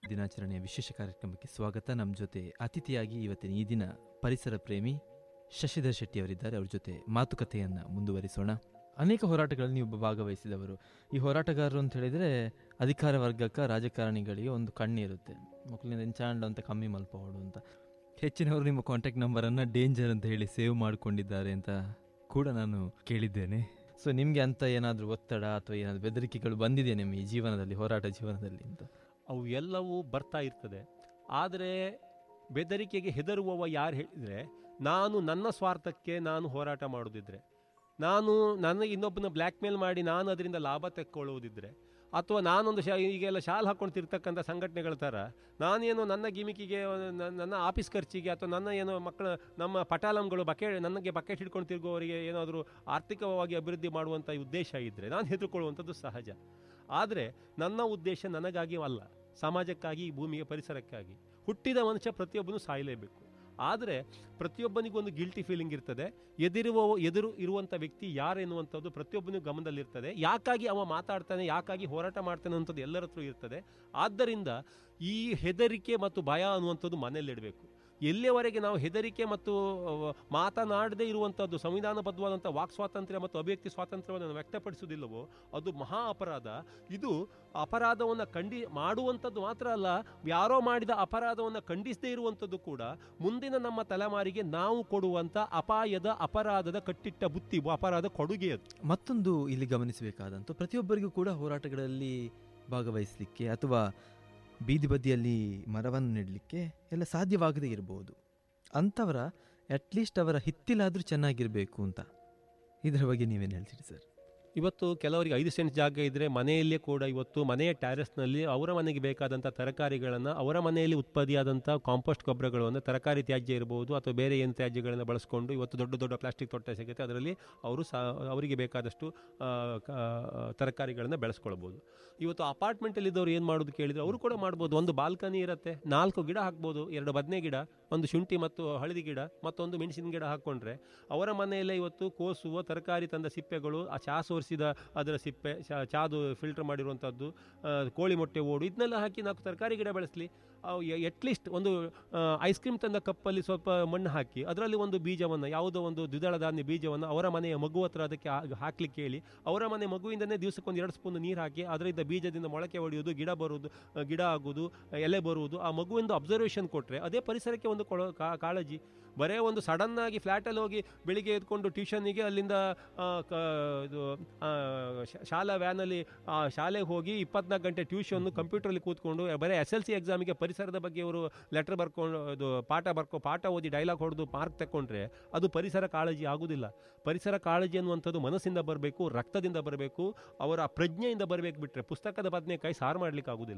ದಿನಾಚರಣೆಯ ವಿಶೇಷ ಕಾರ್ಯಕ್ರಮಕ್ಕೆ ಸ್ವಾಗತ ನಮ್ಮ ಜೊತೆ ಅತಿಥಿಯಾಗಿ ಇವತ್ತಿನ ಈ ದಿನ ಪರಿಸರ ಪ್ರೇಮಿ ಶಶಿಧರ್ ಶೆಟ್ಟಿ ಅವರಿದ್ದಾರೆ ಅವ್ರ ಜೊತೆ ಮಾತುಕತೆಯನ್ನು ಮುಂದುವರಿಸೋಣ ಅನೇಕ ಹೋರಾಟಗಳಲ್ಲಿ ನೀವು ಭಾಗವಹಿಸಿದವರು ಈ ಹೋರಾಟಗಾರರು ಅಂತ ಹೇಳಿದರೆ ಅಧಿಕಾರ ವರ್ಗಕ್ಕೆ ರಾಜಕಾರಣಿಗಳಿಗೆ ಒಂದು ಕಣ್ಣಿರುತ್ತೆ ಮಕ್ಕಳಿಂದ ಎಂಚಾಂಡ್ ಅಂತ ಕಮ್ಮಿ ಮಲ್ಪೋಡು ಅಂತ ಹೆಚ್ಚಿನವರು ನಿಮ್ಮ ಕಾಂಟ್ಯಾಕ್ಟ್ ನಂಬರನ್ನು ಡೇಂಜರ್ ಅಂತ ಹೇಳಿ ಸೇವ್ ಮಾಡಿಕೊಂಡಿದ್ದಾರೆ ಅಂತ ಕೂಡ ನಾನು ಕೇಳಿದ್ದೇನೆ ಸೊ ನಿಮಗೆ ಅಂತ ಏನಾದರೂ ಒತ್ತಡ ಅಥವಾ ಏನಾದರೂ ಬೆದರಿಕೆಗಳು ಬಂದಿದೆಯಾ ನಿಮ್ಮ ಈ ಜೀವನದಲ್ಲಿ ಹೋರಾಟ ಜೀವನದಲ್ಲಿ ಅಂತ ಅವು ಎಲ್ಲವೂ ಬರ್ತಾ ಇರ್ತದೆ ಆದರೆ ಬೆದರಿಕೆಗೆ ಹೆದರುವವ ಯಾರು ಹೇಳಿದರೆ ನಾನು ನನ್ನ ಸ್ವಾರ್ಥಕ್ಕೆ ನಾನು ಹೋರಾಟ ಮಾಡೋದಿದ್ರೆ ನಾನು ನನಗೆ ಇನ್ನೊಬ್ಬನ ಬ್ಲ್ಯಾಕ್ ಮೇಲ್ ಮಾಡಿ ನಾನು ಅದರಿಂದ ಲಾಭ ತೆಕ್ಕೊಳ್ಳುವುದಿದ್ರೆ ಅಥವಾ ನಾನೊಂದು ಶಾ ಈಗೆಲ್ಲ ಶಾಲ್ ಹಾಕೊಂಡು ತಿರ್ತಕ್ಕಂಥ ಸಂಘಟನೆಗಳ ಥರ ನಾನೇನೋ ನನ್ನ ಗಿಮಿಕಿಗೆ ನ- ನನ್ನ ಆಫೀಸ್ ಖರ್ಚಿಗೆ ಅಥವಾ ನನ್ನ ಏನೋ ಮಕ್ಕಳ ನಮ್ಮ ಪಟಾಲಂಗಳು ಬಕೆಟ್ ನನಗೆ ಬಕೆಟ್ ಹಿಡ್ಕೊಂಡು ತಿರುಗುವವರಿಗೆ ಏನಾದರೂ ಆರ್ಥಿಕವಾಗಿ ಅಭಿವೃದ್ಧಿ ಮಾಡುವಂಥ ಉದ್ದೇಶ ಇದ್ದರೆ ನಾನು ಹೆದರ್ಕೊಳ್ಳುವಂಥದ್ದು ಸಹಜ ಆದರೆ ನನ್ನ ಉದ್ದೇಶ ನನಗಾಗಿ ಅಲ್ಲ ಸಮಾಜಕ್ಕಾಗಿ ಈ ಭೂಮಿಗೆ ಪರಿಸರಕ್ಕಾಗಿ ಹುಟ್ಟಿದ ಮನುಷ್ಯ ಪ್ರತಿಯೊಬ್ಬನು ಸಾಯಲೇಬೇಕು ಆದರೆ ಪ್ರತಿಯೊಬ್ಬನಿಗೂ ಒಂದು ಗಿಲ್ಟಿ ಫೀಲಿಂಗ್ ಇರ್ತದೆ ಎದುರುವ ಎದುರು ಇರುವಂಥ ವ್ಯಕ್ತಿ ಯಾರೆನ್ನುವಂಥದ್ದು ಪ್ರತಿಯೊಬ್ಬನಿಗೂ ಗಮನದಲ್ಲಿರ್ತದೆ ಯಾಕಾಗಿ ಅವ ಮಾತಾಡ್ತಾನೆ ಯಾಕಾಗಿ ಹೋರಾಟ ಮಾಡ್ತಾನೆ ಅನ್ನೋಂಥದ್ದು ಎಲ್ಲರ ಹತ್ರ ಇರ್ತದೆ ಆದ್ದರಿಂದ ಈ ಹೆದರಿಕೆ ಮತ್ತು ಭಯ ಅನ್ನುವಂಥದ್ದು ಮನೆಯಲ್ಲಿಡಬೇಕು ಎಲ್ಲಿಯವರೆಗೆ ನಾವು ಹೆದರಿಕೆ ಮತ್ತು ಅಹ್, ಮಾತನಾಡದೇ ಇರುವಂಥದ್ದು ಸಂವಿಧಾನಬದ್ಧವಾದಂಥ ವಾಕ್ ಸ್ವಾತಂತ್ರ್ಯ ಮತ್ತು ಅಭಿವ್ಯಕ್ತಿ ಸ್ವಾತಂತ್ರ್ಯವನ್ನು ನಾವು ವ್ಯಕ್ತಪಡಿಸುವುದಿಲ್ಲವೋ ಅದು ಮಹಾ ಅಪರಾಧ ಇದು ಅಪರಾಧವನ್ನು ಖಂಡಿ ಮಾಡುವಂಥದ್ದು ಮಾತ್ರ ಅಲ್ಲ ಯಾರೋ ಮಾಡಿದ ಅಪರಾಧವನ್ನು ಖಂಡಿಸದೇ ಇರುವಂಥದ್ದು ಕೂಡ ಮುಂದಿನ ನಮ್ಮ ತಲೆಮಾರಿಗೆ ನಾವು ಕೊಡುವಂಥ ಅಪಾಯದ ಅಪರಾಧದ ಕಟ್ಟಿಟ್ಟ ಬುತ್ತಿ ಅಪರಾಧ ಕೊಡುಗೆ ಅದು ಮತ್ತೊಂದು ಇಲ್ಲಿ ಗಮನಿಸಬೇಕಾದಂಥ ಪ್ರತಿಯೊಬ್ಬರಿಗೂ ಕೂಡ ಹೋರಾಟಗಳಲ್ಲಿ ಭಾಗವಹಿಸಲಿಕ್ಕೆ ಅಥವಾ ಬೀದಿ ಬದಿಯಲ್ಲಿ ಮರವನ್ನು ನೆಡಲಿಕ್ಕೆ ಎಲ್ಲ ಸಾಧ್ಯವಾಗದೇ ಇರಬಹುದು ಅಂಥವರ ಅಟ್ಲೀಸ್ಟ್ ಅವರ ಹಿತ್ತಿಲಾದರೂ ಚೆನ್ನಾಗಿರಬೇಕು ಅಂತ ಇದರ ಬಗ್ಗೆ ನೀವೇನು ಹೇಳ್ತೀರಿ ಸರ್ ಇವತ್ತು ಕೆಲವರಿಗೆ ಐದು ಸೆಂಟ್ ಜಾಗ ಇದ್ದರೆ ಮನೆಯಲ್ಲೇ ಕೂಡ ಇವತ್ತು ಮನೆಯ ಟ್ಯಾರೆಸ್ನಲ್ಲಿ ಅವರ ಮನೆಗೆ ಬೇಕಾದಂಥ ತರಕಾರಿಗಳನ್ನು ಅವರ ಮನೆಯಲ್ಲಿ ಉತ್ಪತ್ತಿಯಾದಂಥ ಕಾಂಪೋಸ್ಟ್ ಗೊಬ್ಬರಗಳನ್ನು ತರಕಾರಿ ತ್ಯಾಜ್ಯ ಇರಬಹುದು ಅಥವಾ ಬೇರೆ ಏನು ತ್ಯಾಜ್ಯಗಳನ್ನು ಬಳಸ್ಕೊಂಡು ಇವತ್ತು ದೊಡ್ಡ ದೊಡ್ಡ ಪ್ಲಾಸ್ಟಿಕ್ ತೊಟ್ಟೆ ಸಿಗುತ್ತೆ ಅದರಲ್ಲಿ ಅವರು ಸಹ ಅವರಿಗೆ ಬೇಕಾದಷ್ಟು ಆ, ಕ- ತರಕಾರಿಗಳನ್ನು ಬೆಳೆಸ್ಕೊಳ್ಬೋದು ಇವತ್ತು ಅಪಾರ್ಟ್ಮೆಂಟಲ್ಲಿ ಇದ್ದವ್ರು ಏನು ಮಾಡೋದು ಕೇಳಿದರೆ ಅವರು ಕೂಡ ಮಾಡ್ಬೋದು ಒಂದು ಬಾಲ್ಕನಿ ಇರುತ್ತೆ ನಾಲ್ಕು ಗಿಡ ಹಾಕ್ಬೋದು ಎರಡು ಬದನೆ ಗಿಡ ಒಂದು ಶುಂಠಿ ಮತ್ತು ಹಳದಿ ಗಿಡ ಮತ್ತೊಂದು ಮೆಣಸಿನ ಗಿಡ ಹಾಕ್ಕೊಂಡ್ರೆ ಅವರ ಮನೆಯಲ್ಲೇ ಇವತ್ತು ಕೋಸುವ ತರಕಾರಿ ತಂದ ಸಿಪ್ಪೆಗಳು ಆ ಚಾ ಸೋರಿಸಿದ ಅದರ ಸಿಪ್ಪೆ ಚಾ- ಚಾದು ಫಿಲ್ಟರ್ ಮಾಡಿರುವಂಥದ್ದು ಆ, ಕೋಳಿ ಮೊಟ್ಟೆ ಓಡು ಇದನ್ನೆಲ್ಲ ಹಾಕಿ ನಾಲ್ಕು ತರಕಾರಿ ಗಿಡ ಬೆಳೆಸಲಿ ಎಟ್ಲೀಸ್ಟ್ ಒಂದು ಐಸ್ ಕ್ರೀಮ್ ತಂದ ಕಪ್ಪಲ್ಲಿ ಸ್ವಲ್ಪ ಮಣ್ಣು ಹಾಕಿ ಅದರಲ್ಲಿ ಒಂದು ಬೀಜವನ್ನು ಯಾವುದೋ ಒಂದು ದ್ವಿದಳ ಧಾನ್ಯ ಬೀಜವನ್ನು ಅವರ ಮನೆಯ ಮಗು ಹತ್ರ ಅದಕ್ಕೆ ಹಾ- ಹಾಕ್ಲಿಕ್ಕೆ ಹೇಳಿ ಅವರ ಮನೆ ಮಗುವಿಂದನೇ ದಿವಸಕ್ಕೊಂದು ಎರಡು ಸ್ಪೂನ್ ನೀರು ಹಾಕಿ ಅದರಿಂದ ಬೀಜದಿಂದ ಮೊಳಕೆ ಹೊಡೆಯುವುದು ಗಿಡ ಬರುವುದು ಆ, ಗಿಡ ಆಗುವುದು ಎಲೆ ಬರುವುದು ಆ ಮಗುವಿಂದ ಅಬ್ಸರ್ವೇಷನ್ ಕೊಟ್ಟರೆ ಅದೇ ಪರಿಸರಕ್ಕೆ ಒಂದು ಕೊಡೋ ಕಾ- ಕಾಳಜಿ ಬರೇ ಒಂದು ಸಡನ್ ಆಗಿ ಫ್ಲ್ಯಾಟಲ್ಲಿ ಹೋಗಿ ಬೆಳಿಗ್ಗೆ ಎದ್ಕೊಂಡು ಟ್ಯೂಷನ್ನಿಗೆ ಅಲ್ಲಿಂದ ಆ, ಕ- ಇದು ಆ, ಶ- ಶಾಲಾ ವ್ಯಾನಲ್ಲಿ ಆ ಶಾಲೆಗೆ ಹೋಗಿ ಇಪ್ಪತ್ನಾಲ್ಕು ಗಂಟೆ ಟ್ಯೂಷನ್ನು ಕಂಪ್ಯೂಟ್ರಲ್ಲಿ ಕೂತ್ಕೊಂಡು ಬರೀ ಎಸ್ ಎಲ್ ಸಿ ಎಕ್ಸಾಮಿಗೆ ಪರಿಸರದ ಬಗ್ಗೆ ಇವರು ಲೆಟರ್ ಬರ್ಕೊಂಡು ಇದು ಪಾಠ ಬರ್ಕೊ ಪಾಠ ಓದಿ ಡೈಲಾಗ್ ಹೊಡೆದು ಮಾರ್ಕ್ ತಗೊಂಡ್ರೆ ಅದು ಪರಿಸರ ಕಾಳಜಿ ಆಗುವುದಿಲ್ಲ ಪರಿಸರ ಕಾಳಜಿ ಅನ್ನುವಂಥದ್ದು ಮನಸ್ಸಿಂದ ಬರಬೇಕು ರಕ್ತದಿಂದ ಬರಬೇಕು ಅವರ ಪ್ರಜ್ಞೆಯಿಂದ ಬರಬೇಕು ಬಿಟ್ಟರೆ ಪುಸ್ತಕದ ಬದನೆಕಾಯಿ ಸಾರು ಮಾಡಲಿಕ್ಕೆ ಆಗುವುದಿಲ್ಲ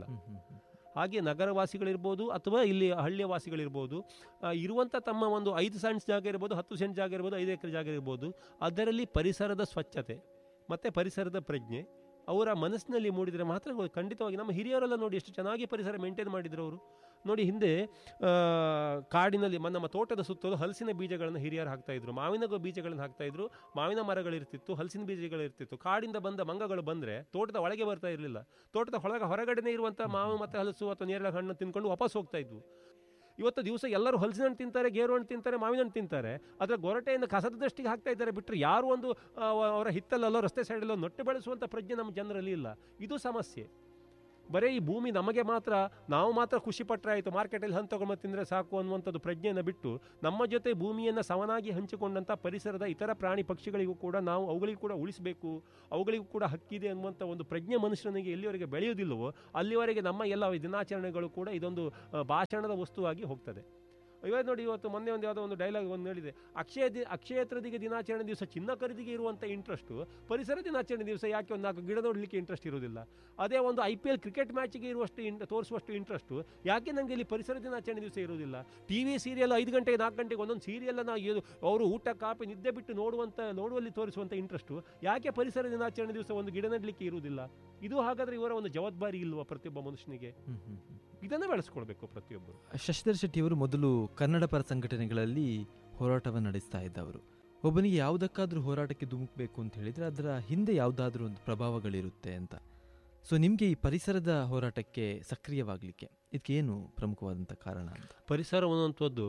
ಹಾಗೆ ನಗರವಾಸಿಗಳಿರ್ಬೋದು ಅಥವಾ ಇಲ್ಲಿ ಹಳ್ಳಿಯ ವಾಸಿಗಳಿರ್ಬೋದು ಆ, ಇರುವಂಥ ತಮ್ಮ ಒಂದು ಐದು ಸೆಂಟ್ಸ್ ಜಾಗ ಇರ್ಬೋದು ಹತ್ತು ಸೆಂಟ್ ಜಾಗ ಇರ್ಬೋದು ಐದು ಎಕರೆ ಜಾಗ ಇರ್ಬೋದು ಅದರಲ್ಲಿ ಪರಿಸರದ ಸ್ವಚ್ಛತೆ ಮತ್ತು ಪರಿಸರದ ಪ್ರಜ್ಞೆ ಅವರ ಮನಸ್ಸಿನಲ್ಲಿ ಮೂಡಿದರೆ ಮಾತ್ರ ಗೊ- ಖಂಡಿತವಾಗಿ ನಮ್ಮ ಹಿರಿಯರೆಲ್ಲ ನೋಡಿ ಎಷ್ಟು ಚೆನ್ನಾಗಿ ಪರಿಸರ ಮೇಂಟೈನ್ ಮಾಡಿದ್ರು ಅವರು ನೋಡಿ ಹಿಂದೆ ಆ, ಕಾಡಿನಲ್ಲಿ ಮ- ನಮ್ಮ ತೋಟದ ಸುತ್ತಲೂ ಹಲಸಿನ ಬೀಜಗಳನ್ನು ಹಿರಿಯರು ಹಾಕ್ತಾ ಇದ್ರು ಮಾವಿನ ಗೊ- ಬೀಜಗಳನ್ನು ಹಾಕ್ತಾ ಇದ್ರು ಮಾವಿನ ಮರಗಳಿರ್ತಿತ್ತು ಹಲಸಿನ ಬೀಜಗಳಿರ್ತಿತ್ತು ಕಾಡಿಂದ ಬಂದ ಮಂಗಗಳು ಬಂದರೆ ತೋಟದ ಒಳಗೆ ಬರ್ತಾ ಇರಲಿಲ್ಲ ತೋಟದ ಹೊಳಗೆ ಹೊರಗಡೆನೇ ಇರುವಂಥ ಮಾವು ಮತ್ತು ಹಲಸು ಅಥವಾ ನೇರಳೆ ಹಣ್ಣು ತಿನ್ಕೊಂಡು ವಾಪಸ್ ಹೋಗ್ತಾ ಇದ್ವು ಇವತ್ತು ದಿವಸ ಎಲ್ಲರೂ ಹಲಸಿನ ಹಣ್ಣು ತಿಂತಾರೆ ಗೇರು ಹಣ್ಣು ತಿಂತಾರೆ ಮಾವಿನ ಹಣ್ಣು ತಿಂತಾರೆ ಅದರ ಗೊರಟೆಯಿಂದ ಕಸದ ದೃಷ್ಟಿಗೆ ಹಾಕ್ತಾ ಇದ್ದಾರೆ ಬಿಟ್ಟರೆ ಯಾರು ಒಂದು ಆ, ಅವರ ಹಿತ್ತಲಲ್ಲೋ ರಸ್ತೆ ಸೈಡಲ್ಲೋ ನೊಟ್ಟೆ ಬೆಳೆಸುವಂಥ ಪ್ರಜ್ಞೆ ನಮ್ಮ ಜನರಲ್ಲಿ ಇಲ್ಲ ಇದು ಸಮಸ್ಯೆ ಬರೀ ಈ ಭೂಮಿ ನಮಗೆ ಮಾತ್ರ ನಾವು ಮಾತ್ರ ಖುಷಿ ಪಟ್ಟರೆ ಆಯಿತು ಮಾರ್ಕೆಟಲ್ಲಿ ಹಣ್ಣು ತಗೊಂಡು ತಿಂದರೆ ಸಾಕು ಅನ್ನುವಂಥದ್ದು ಪ್ರಜ್ಞೆಯನ್ನು ಬಿಟ್ಟು ನಮ್ಮ ಜೊತೆ ಭೂಮಿಯನ್ನು ಸಮನಾಗಿ ಹಂಚಿಕೊಂಡಂಥ ಪರಿಸರದ ಇತರ ಪ್ರಾಣಿ ಪಕ್ಷಿಗಳಿಗೂ ಕೂಡ ನಾವು ಅವುಗಳಿಗೂ ಕೂಡ ಉಳಿಸಬೇಕು ಅವುಗಳಿಗೂ ಕೂಡ ಹಕ್ಕಿದೆ ಅನ್ನುವಂಥ ಒಂದು ಪ್ರಜ್ಞೆ ಮನುಷ್ಯನಿಗೆ ಎಲ್ಲಿವರೆಗೆ ಬೆಳೆಯುವುದಿಲ್ಲವೋ ಅಲ್ಲಿವರೆಗೆ ನಮ್ಮ ಎಲ್ಲ ದಿನಾಚರಣೆಗಳು ಕೂಡ ಇದೊಂದು ಆ, ಭಾಷಣದ ವಸ್ತುವಾಗಿ ಹೋಗ್ತದೆ ಇವಾಗ ನೋಡಿ ಇವತ್ತು ಮೊನ್ನೆ ಒಂದು ಯಾವುದೋ ಒಂದು ಡೈಲಾಗ್ ಒಂದು ಹೇಳಿದೆ ಅಕ್ಷಯ ದಿ ಅಕ್ಷಯ ತೃತೀಯ ದಿನಾಚರಣೆ ದಿವಸ ಚಿನ್ನ ಖರೀದಿಗೆ ಇರುವಂಥ ಇಂಟ್ರೆಸ್ಟು ಪರಿಸರ ದಿನಾಚರಣೆ ದಿವಸ ಯಾಕೆ ಒಂದು ನಾಲ್ಕು ಗಿಡ ನೋಡಲಿಕ್ಕೆ ಇಂಟ್ರೆಸ್ಟ್ ಇರೋದಿಲ್ಲ ಅದೇ ಒಂದು ಐ ಪಿ ಎಲ್ ಕ್ರಿಕೆಟ್ ಮ್ಯಾಚಿಗೆ ಇರುವಷ್ಟು ಇನ್ ತೋರಿಸುವಷ್ಟು ಇಂಟ್ರೆಸ್ಟು ಯಾಕೆ ನನಗೆ ಇಲ್ಲಿ ಪರಿಸರ ದಿನಾಚರಣೆ ದಿವಸ ಇರೋದಿಲ್ಲ ಟಿ ವಿ ಸೀರಿಯಲ್ ಐದು ಗಂಟೆಗೆ ನಾಲ್ಕು ಗಂಟೆಗೆ ಒಂದೊಂದು ಸೀರಿಯಲನ್ನು ಅವರು ಊಟ ಕಾಪಿ ನಿದ್ದೆ ಬಿಟ್ಟು ನೋಡುವಂಥ ನೋಡುವಲ್ಲಿ ತೋರಿಸುವಂಥ ಇಂಟ್ರೆಸ್ಟು ಯಾಕೆ ಪರಿಸರ ದಿನಾಚರಣೆ ದಿವಸ ಒಂದು ಗಿಡ ನೆಡಲಿಕ್ಕೆ ಇರುವುದಿಲ್ಲ ಇದು ಹಾಗಾದರೆ ಇವರ ಒಂದು ಜವಾಬ್ದಾರಿ ಇಲ್ವಾ ಪ್ರತಿಯೊಬ್ಬ ಮನುಷ್ಯನಿಗೆ ಹ್ಮ್ ಹ್ಮ್ ಹ್ಮ್. ಇದನ್ನು ಬೆಳೆಸ್ಕೊಳ್ಬೇಕು ಪ್ರತಿಯೊಬ್ಬರು ಶಶಿಧರ್ ಶೆಟ್ಟಿಯವರು ಮೊದಲು ಕನ್ನಡ ಪರ ಸಂಘಟನೆಗಳಲ್ಲಿ ಹೋರಾಟವನ್ನು ನಡೆಸ್ತಾ ಇದ್ದವರು ಒಬ್ಬನಿಗೆ ಯಾವುದಕ್ಕಾದ್ರೂ ಹೋರಾಟಕ್ಕೆ ಧುಮುಕಬೇಕು ಅಂತ ಹೇಳಿದ್ರೆ ಅದರ ಹಿಂದೆ ಯಾವುದಾದ್ರೂ ಒಂದು ಪ್ರಭಾವಗಳಿರುತ್ತೆ ಅಂತ ಸೊ ನಿಮಗೆ ಈ ಪರಿಸರದ ಹೋರಾಟಕ್ಕೆ ಸಕ್ರಿಯವಾಗಲಿಕ್ಕೆ ಇದಕ್ಕೇನು ಪ್ರಮುಖವಾದಂಥ ಕಾರಣ ಅಂತ ಪರಿಸರ ಅನ್ನುವಂಥದ್ದು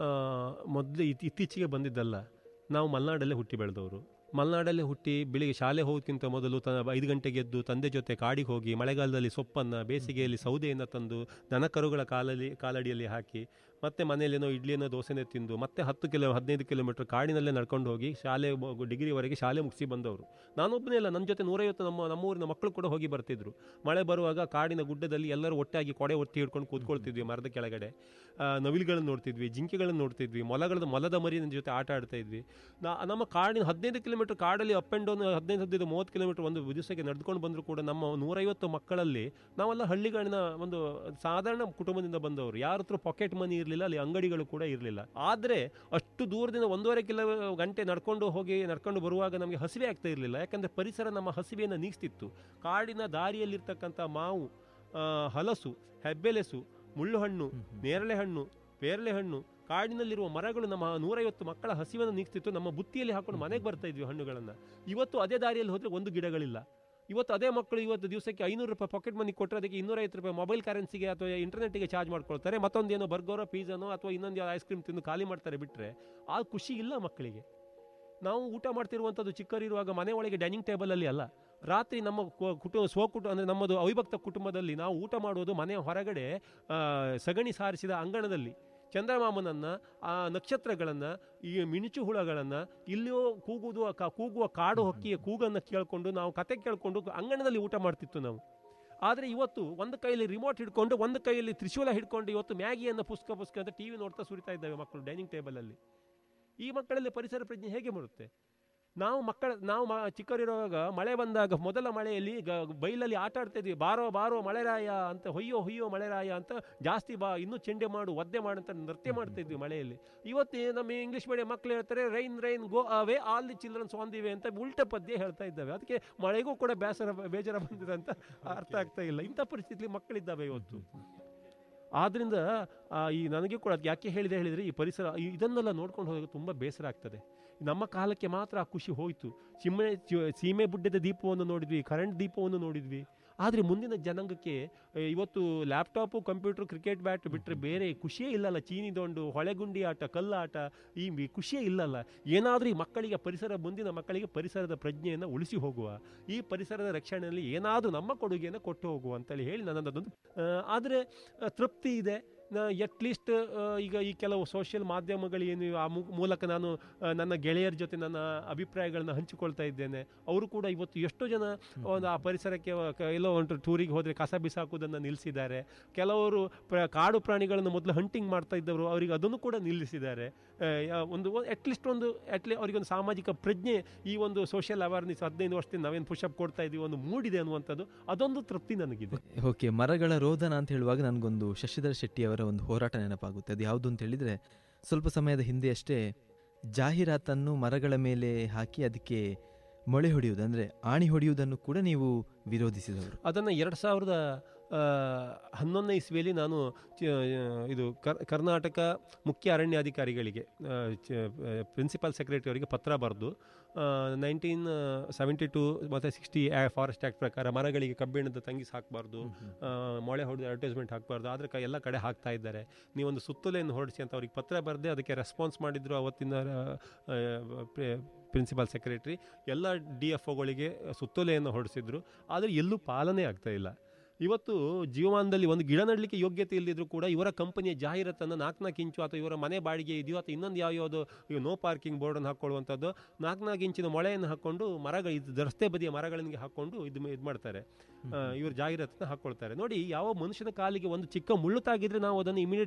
ಮೊದಲು ಇತ್ತೀಚೆಗೆ ಬಂದಿದ್ದಲ್ಲ ನಾವು ಮಲೆನಾಡಲ್ಲೇ ಹುಟ್ಟಿ ಬೆಳೆದವರು ಮಲೆನಾಡಲ್ಲೇ ಹುಟ್ಟಿ ಬೆಳಿಗ್ಗೆ ಶಾಲೆ ಹೋಗೋದಕ್ಕಿಂತ ಮೊದಲು ತ ಐದು ಗಂಟೆಗೆ ಎದ್ದು ತಂದೆ ಜೊತೆ ಕಾಡಿಗೆ ಹೋಗಿ ಮಳೆಗಾಲದಲ್ಲಿ ಸೊಪ್ಪನ್ನು ಬೇಸಿಗೆಯಲ್ಲಿ ಸೌದೆಯನ್ನು ತಂದು ದನ ಕರುಗಳ ಕಾಲಲ್ಲಿ ಕಾಲಡಿಯಲ್ಲಿ ಹಾಕಿ ಮತ್ತೆ ಮನೆಯಲ್ಲೇನೋ ಇಡ್ಲಿನೋ ದೋಸೆನೇ ತಿಂದು ಮತ್ತೆ ಹತ್ತು ಕಿಲೋ ಹದಿನೈದು ಕಿಲೋಮೀಟರ್ ಕಾಡಿನಲ್ಲೇ ನಡ್ಕೊಂಡು ಹೋಗಿ ಶಾಲೆ ಮು- ಡಿಗ್ರಿವರೆಗೆ ಶಾಲೆ ಮುಗಿಸಿ ಬಂದವರು ನಾನೊಬ್ಬನೇ ಅಲ್ಲ ನನ್ನ ಜೊತೆ ನೂರೈವತ್ತು ನಮ್ಮ ನಮ್ಮ ಊರಿನ ಮಕ್ಕಳು ಕೂಡ ಹೋಗಿ ಬರ್ತಿದ್ರು ಮಳೆ ಬರುವಾಗ ಕಾಡಿನ ಗುಡ್ಡದಲ್ಲಿ ಎಲ್ಲರೂ ಒಟ್ಟಾಗಿ ಕೊಡೆ ಒತ್ತಿ ಹಿಡ್ಕೊಂಡು ಕೂತ್ಕೊಳ್ತಿದ್ವಿ ಮರದ ಕೆಳಗಡೆ ಆ, ನವಿಲುಗಳನ್ನು ನೋಡ್ತಿದ್ವಿ ಜಿಂಕೆಗಳನ್ನು ನೋಡ್ತಿದ್ವಿ ಮೊಲಗಳದ ಮೊಲದ ಮರಿನ ಜೊತೆ ಆಟ ಆಡ್ತಾ ಇದ್ವಿ ನಾ ನಮ್ಮ ಕಾಡಿನ ಹದಿನೈದು ಕಿಲೋಮೀಟರ್ ಕಾಡಲ್ಲಿ ಅಪ್ ಆ್ಯಂಡ್ ಡೌನ್ ಹದಿನೈದು ಹದಿನೈದು ಮೂವತ್ತು ಕಿಲೋಮೀಟರ್ ಒಂದು ದಿವಸಕ್ಕೆ ನಡೆದುಕೊಂಡು ಬಂದರೂ ಕೂಡ ನಮ್ಮ ನೂರೈವತ್ತು ಮಕ್ಕಳಲ್ಲಿ ನಾವೆಲ್ಲ ಹಳ್ಳಿಗಳಿನ ಒಂದು ಸಾಧಾರಣ ಕುಟುಂಬದಿಂದ ಬಂದವರು ಯಾರ ಹತ್ರ ಪಾಕೆಟ್ ಮನಿ ಇರಲಿಲ್ಲ ಅಲ್ಲಿ ಅಂಗಡಿಗಳು ಕೂಡ ಇರಲಿಲ್ಲ ಆದರೆ ಅಷ್ಟು ದೂರದಿಂದ ಒಂದೂವರೆ ಕಿಲೋ ಗಂಟೆ ನಡ್ಕೊಂಡು ಹೋಗಿ ನಡ್ಕೊಂಡು ಬರುವಾಗ ನಮಗೆ ಹಸಿವೆ ಆಗ್ತಾ ಇರಲಿಲ್ಲ ಯಾಕಂದರೆ ಪರಿಸರ ನಮ್ಮ ಹಸಿವೆಯನ್ನು ನೀಗಿಸ್ತಿತ್ತು ಕಾಡಿನ ದಾರಿಯಲ್ಲಿರ್ತಕ್ಕಂಥ ಮಾವು ಆ, ಹಲಸು ಹೆಬ್ಬೆಲೆಸು ಮುಳ್ಳುಹಣ್ಣು ನೇರಳೆ ಹಣ್ಣು ಪೇರಳೆ ಹಣ್ಣು ಕಾಡಿನಲ್ಲಿರುವ ಮರಗಳು ನಮ್ಮ ನೂರೈವತ್ತು ಮಕ್ಕಳ ಹಸಿವನ್ನು ನೀಗ್ತಿತ್ತು ನಮ್ಮ ಬುತ್ತಿಯಲ್ಲಿ ಹಾಕೊಂಡು ಮನೆಗೆ ಬರ್ತಾ ಇದ್ವಿ ಹಣ್ಣುಗಳನ್ನು ಇವತ್ತು ಅದೇ ದಾರಿಯಲ್ಲಿ ಹೋದರೆ ಒಂದು ಗಿಡಗಳಿಲ್ಲ ಇವತ್ತು ಅದೇ ಮಕ್ಕಳು ಇವತ್ತು ದಿವಸಕ್ಕೆ ಐನೂರು ರೂಪಾಯಿ ಪಾಕೆಟ್ ಮನಿ ಕೊಟ್ಟರೆ ಅದಕ್ಕೆ ಇನ್ನೂರೈವತ್ತು ರೂಪಾಯಿ ಮೊಬೈಲ್ ಕರೆನ್ಸಿಗೆ ಅಥವಾ ಇಂಟರ್ನೆಟ್ಗೆ ಚಾರ್ಜ್ ಮಾಡ್ಕೊಳ್ತಾರೆ ಮತ್ತೊಂದು ಏನೋ ಬರ್ಗರೋ ಪಿಜ್ಜಾನೋ ಅಥವಾ ಇನ್ನೊಂದು ಐಸ್ ಕ್ರೀಮ್ ತಿಂದು ಖಾಲಿ ಮಾಡ್ತಾರೆ ಬಿಟ್ಟರೆ ಆ ಖುಷಿ ಇಲ್ಲ ಮಕ್ಕಳಿಗೆ ನಾವು ಊಟ ಮಾಡ್ತಿರುವಂಥದ್ದು ಚಿಕ್ಕರಿರುವಾಗ ಮನೆ ಒಳಗೆ ಡೈನಿಂಗ್ ಟೇಬಲಲ್ಲಿ ಅಲ್ಲ ರಾತ್ರಿ ನಮ್ಮ ಕು- ಕುಟುಂಬ ಸ್ವಕುಟುಂಬ ಅಂದರೆ ನಮ್ಮದು ಅವಿಭಕ್ತ ಕುಟುಂಬದಲ್ಲಿ ನಾವು ಊಟ ಮಾಡುವುದು ಮನೆಯ ಹೊರಗಡೆ ಆ, ಸಗಣಿ ಸಾರಿಸಿದ ಅಂಗಣದಲ್ಲಿ ಚಂದ್ರಮಾಮನನ್ನು ಆ ನಕ್ಷತ್ರಗಳನ್ನು ಈ ಮಿಣುಚು ಹುಳಗಳನ್ನು ಇಲ್ಲಿಯೋ ಕೂಗುವುದು ಆ ಕ- ಕೂಗುವ ಕಾಡು ಹಕ್ಕಿಯ ಕೂಗನ್ನು ಕೇಳಿಕೊಂಡು ನಾವು ಕತೆ ಕೇಳಿಕೊಂಡು ಅಂಗಣದಲ್ಲಿ ಊಟ ಮಾಡ್ತಿತ್ತು ನಾವು ಆದರೆ ಇವತ್ತು ಒಂದು ಕೈಯಲ್ಲಿ ರಿಮೋಟ್ ಹಿಡ್ಕೊಂಡು ಒಂದು ಕೈಯಲ್ಲಿ ತ್ರಿಶೂಲ ಹಿಡ್ಕೊಂಡು ಇವತ್ತು ಮ್ಯಾಗಿಯನ್ನು ಪುಸ್ತಕ ಪುಸ್ತಕ ಅಂತ ಟಿ ವಿ ನೋಡ್ತಾ ಸುರಿತಾ ಇದ್ದಾವೆ ಮಕ್ಕಳು ಡೈನಿಂಗ್ ಟೇಬಲಲ್ಲಿ ಈ ಮಕ್ಕಳಲ್ಲಿ ಪರಿಸರ ಪ್ರಜ್ಞೆ ಹೇಗೆ ಬರುತ್ತೆ ನಾವು ಮಕ್ಕಳ ನಾವು ಮ ಚಿಕ್ಕವರಿರುವಾಗ ಮಳೆ ಬಂದಾಗ ಮೊದಲ ಮಳೆಯಲ್ಲಿ ಗ ಬೈಲಲ್ಲಿ ಆಟ ಆಡ್ತಾ ಇದ್ವಿ ಬಾರೋ ಬಾರೋ ಮಳೆರಾಯ ಅಂತ ಹೊಯ್ಯೋ ಹೊಯ್ಯೋ ಮಳೆರಾಯ ಅಂತ ಜಾಸ್ತಿ ಬಾ ಇನ್ನೂ ಚೆಂಡೆ ಮಾಡು ಒದ್ದೆ ಮಾಡು ಅಂತ ನೃತ್ಯ ಮಾಡ್ತಾ ಇದ್ವಿ ಮಳೆಯಲ್ಲಿ ಇವತ್ತು ನಮ್ಮ ಇಂಗ್ಲೀಷ್ ಮೀಡಿಯಂ ಮಕ್ಕಳು ಹೇಳ್ತಾರೆ rain rain go away all the childrens on the way ಅಂತ ಉಲ್ಟ ಪದ್ಯ ಹೇಳ್ತಾ ಇದ್ದಾವೆ ಅದಕ್ಕೆ ಮಳೆಗೂ ಕೂಡ ಬೇಸರ ಬೇಜಾರ ಬಂದಿದೆ ಅಂತ ಅರ್ಥ ಆಗ್ತಾ ಇಲ್ಲ ಇಂಥ ಪರಿಸ್ಥಿತಿಲಿ ಮಕ್ಕಳಿದ್ದಾವೆ ಇವತ್ತು ಆದ್ರಿಂದ ಆ, ಈ ನನಗೆ ಕೂಡ ಅದ್ ಯಾಕೆ ಹೇಳಿದೆ ಹೇಳಿದರೆ ಈ ಪರಿಸರ ಈ- ಇದನ್ನೆಲ್ಲ ನೋಡ್ಕೊಂಡು ಹೋದಾಗ ತುಂಬ ಬೇಸರ ಆಗ್ತದೆ ನಮ್ಮ ಕಾಲಕ್ಕೆ ಮಾತ್ರ ಆ ಖುಷಿ ಹೋಯಿತು ಚಿಮ್ಮೆ ಚಿ- ಸೀಮೆ ಬುಡ್ಡದ ದೀಪವನ್ನು ನೋಡಿದ್ವಿ ಕರೆಂಟ್ ದೀಪವನ್ನು ನೋಡಿದ್ವಿ ಆದರೆ ಮುಂದಿನ ಜನಾಂಗಕ್ಕೆ ಆ, ಇವತ್ತು ಲ್ಯಾಪ್ಟಾಪು ಕಂಪ್ಯೂಟರ್ ಕ್ರಿಕೆಟ್ ಬ್ಯಾಟ್ ಬಿಟ್ಟರೆ ಬೇರೆ ಖುಷಿಯೇ ಇಲ್ಲಲ್ಲ ಚೀನಿದೊಂಡು ಹೊಳೆಗುಂಡಿ ಆಟ ಕಲ್ಲಾಟ ಈ ಮಿ- ಖುಷಿಯೇ ಇಲ್ಲಲ್ಲ ಏನಾದರೂ ಈ ಮಕ್ಕಳಿಗೆ ಪರಿಸರ ಮುಂದಿನ ಮಕ್ಕಳಿಗೆ ಪರಿಸರದ ಪ್ರಜ್ಞೆಯನ್ನು ಉಳಿಸಿ ಹೋಗುವ ಈ ಪರಿಸರದ ರಕ್ಷಣೆಯಲ್ಲಿ ಏನಾದರೂ ನಮ್ಮ ಕೊಡುಗೆಯನ್ನು ಕೊಟ್ಟು ಹೋಗುವ ಅಂತೇಳಿ ಹೇಳಿ ನನ್ನದೊಂದು ಆದರೆ ತೃಪ್ತಿ ಇದೆ ಎಟ್ಲೀಸ್ಟ್ ಈಗ ಈ ಕೆಲವು ಸೋಷಿಯಲ್ ಮಾಧ್ಯಮಗಳೇನು ಆ ಮು- ಮೂಲಕ ನಾನು ಆ, ನನ್ನ ಗೆಳೆಯರ ಜೊತೆ ನನ್ನ ಅಭಿಪ್ರಾಯಗಳನ್ನ ಹಂಚಿಕೊಳ್ತಾ ಇದ್ದೇನೆ ಅವರು ಕೂಡ ಇವತ್ತು ಎಷ್ಟೋ ಜನ ಒಂದು ಆ ಪರಿಸರಕ್ಕೆ ಕ- ಎಲ್ಲೋ ಒಂದು ಟೂರಿಗೆ ಹೋದರೆ ಕಸ ಬಿಸಾಕುವುದನ್ನು ನಿಲ್ಲಿಸಿದ್ದಾರೆ ಕೆಲವರು ಪ್ರ ಕಾಡು ಪ್ರಾಣಿಗಳನ್ನು ಮೊದಲು ಹಂಟಿಂಗ್ ಮಾಡ್ತಾ ಇದ್ದವರು ಅವರಿಗೆ ಅದನ್ನು ಕೂಡ ನಿಲ್ಲಿಸಿದ್ದಾರೆ ಆ, ಯಾ- ಒಂದು ಅಟ್ಲೀಸ್ಟ್ ಒಂದು ಅಟ್ಲಿ ಅವರಿಗೊಂದು ಸಾಮಾಜಿಕ ಪ್ರಜ್ಞೆ ಈ ಒಂದು ಸೋಷಿಯಲ್ ಅವೇರ್ನೆಸ್ ಹದಿನೈದು ವರ್ಷದಿಂದ ನಾವೇನು ಪುಷಪ್ ಕೊಡ್ತಾ ಇದ್ದೀವಿ ಒಂದು ಮೂಡಿದೆ ಅನ್ನುವಂಥದ್ದು ಅದೊಂದು ತೃಪ್ತಿ ನನಗಿದೆ ಓಕೆ ಮರಗಳ ರೋದನ ಅಂತ ಹೇಳುವಾಗ ನನಗೊಂದು ಶಶಿಧರ್ ಶೆಟ್ಟಿ ಅವರ ಒಂದು ಹೋರಾಟ ನೆನಪಾಗುತ್ತೆ ಅದು ಯಾವುದು ಅಂತ ಹೇಳಿದ್ರೆ ಸ್ವಲ್ಪ ಸಮಯದ ಹಿಂದೆ ಅಷ್ಟೇ ಜಾಹೀರಾತನ್ನು ಮರಗಳ ಮೇಲೆ ಹಾಕಿ ಅದಕ್ಕೆ ಮೊಳೆ ಹೊಡೆಯುವುದು ಅಂದರೆ ಆಣಿ ಹೊಡೆಯುವುದನ್ನು ಕೂಡ ನೀವು ವಿರೋಧಿಸಿದವರು ಅದನ್ನು ಎರಡು ಸಾವಿರದ ಆ, ಹನ್ನೊಂದನೇ ಇಸ್ವಿಯಲ್ಲಿ ನಾನು ಚ- ಇದು ಕರ್ ಕರ್ನಾಟಕ ಮುಖ್ಯ ಅರಣ್ಯಾಧಿಕಾರಿಗಳಿಗೆ ಪ್ರಿನ್ಸಿಪಲ್ ಸೆಕ್ರೆಟರಿ ಅವರಿಗೆ ಪತ್ರ ಬರೆದು ನೈನ್ಟೀನ್ ಸೆವೆಂಟಿ ಟು ಮತ್ತು ಸಿಕ್ಸ್ಟಿ ಫಾರೆಸ್ಟ್ ಆ್ಯಕ್ಟ್ ಪ್ರಕಾರ ಮರಗಳಿಗೆ ಕಬ್ಬಿಣದ ತಂಗಿಸಿ ಹಾಕಬಾರ್ದು ಮೊಳೆ ಹೊಡೆದು ಅಡ್ವರ್ಟೈಸ್ಮೆಂಟ್ ಹಾಕಬಾರ್ದು ಆದರೆ ಕ ಎಲ್ಲ ಕಡೆ ಹಾಕ್ತಾ ಇದ್ದಾರೆ ನೀವೊಂದು ಸುತ್ತೋಲೆಯನ್ನು ಹೊರಡಿಸಿ ಅಂತ ಅವ್ರಿಗೆ ಪತ್ರ ಬರೆದೆ ಅದಕ್ಕೆ ರೆಸ್ಪಾನ್ಸ್ ಮಾಡಿದ್ರು ಅವತ್ತಿನ ಪ್ರಿನ್ಸಿಪಾಲ್ ಸೆಕ್ರೆಟರಿ ಎಲ್ಲ ಡಿ ಎಫ್ ಒಗಳಿಗೆ ಸುತ್ತೋಲೆಯನ್ನು ಹೊರಡಿಸಿದ್ರು ಆದರೆ ಎಲ್ಲೂ ಪಾಲನೆ ಆಗ್ತಾ ಇಲ್ಲ ಇವತ್ತು ಜೀವಮಾನದಲ್ಲಿ ಒಂದು ಗಿಡ ನೆಡಲಿಕ್ಕೆ ಯೋಗ್ಯತೆ ಇಲ್ಲದಿದ್ರು ಕೂಡ ಇವರ ಕಂಪನಿಯ ಜಾಹೀರಾತನ್ನು ನಾಲ್ಕು ನಾಲ್ಕು ಇಂಚು ಅಥವಾ ಇವರ ಮನೆ ಬಾಡಿಗೆ ಇದೆಯೋ ಅಥವಾ ಇನ್ನೊಂದು ಯಾವ ಯಾವುದೋ ಈಗ ನೋ ಪಾರ್ಕಿಂಗ್ ಬೋರ್ಡನ್ನು ಹಾಕ್ಕೊಳ್ಳುವಂಥದ್ದು ನಾಲ್ಕು ನಾಲ್ಕು ಇಂಚಿನ ಮೊಳೆಯನ್ನು ಹಾಕ್ಕೊಂಡು ಮರಗಳು ಇದು ರಸ್ತೆ ಬದಿಯ ಮರಗಳಿಗೆ ಹಾಕ್ಕೊಂಡು ಇದು ಇದು ಮಾಡ್ತಾರೆ ಇವರು ಜಾಹೀರಾತನ್ನು ಹಾಕ್ಕೊಳ್ತಾರೆ ನೋಡಿ ಯಾವ ಮನುಷ್ಯನ ಕಾಲಿಗೆ ಒಂದು ಚಿಕ್ಕ ಮುಳ್ಳು ತಾಗಿದ್ರೆ ನಾವು ಅದನ್ನು ಇಮಿಡಿಯೇಟ್